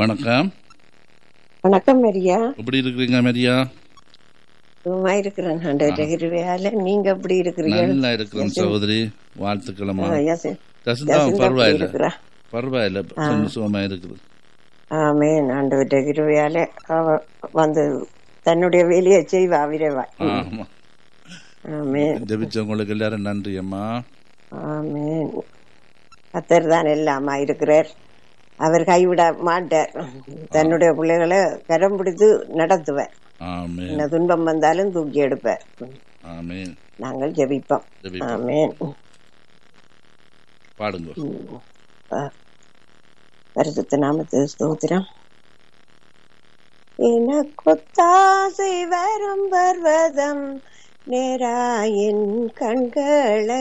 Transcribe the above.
வணக்கம் வணக்கம் மரியா எப்படி இருக்கிறீங்க மரியா சும்மா இருக்கிறேன் ஆண்டவர்கிட்ட கிருபையால நீங்க எப்படி இருக்கிறீங்க நல்லா இருக்கிறேன் சகோதரி வாழ்த்துக்கிழமா ஆ, யேசு- ஜசந்தா யேசுந்தா எப்படி பரவாயில்ல இருக்கிறா? பரவாயில்ல சொந்த சுகமா இருக்குது ஆமென் ஆண்டவர்கிட்ட கிருபையால அவ வந்து தன்னுடைய வேலையை செய்வா விரைவா ஆமா ஆமென் ஜெபிச்சவங்களுக்கு எல்லாரும் நன்றி அம்மா ஆமென் கத்தர் தான் எல்லாமா இருக்கிறார் அவர் கைவிட மாட்டார் தன்னுடைய பிள்ளைகளை கரம் பிடித்து நடத்துவார் ஆமே என்ன துன்பம் வந்தாலும் தூக்கி எடுப்பார் ஆமேன் நாங்கள் ஜெபிப்போம் ஜெபிப்போம். ஆமென் பாடுங்க பரிசுத்த நாமத்து ஸ்தோத்திரம் எனக்கொத்தாசை வரும் பர்வதம் நேராயின் கண்களை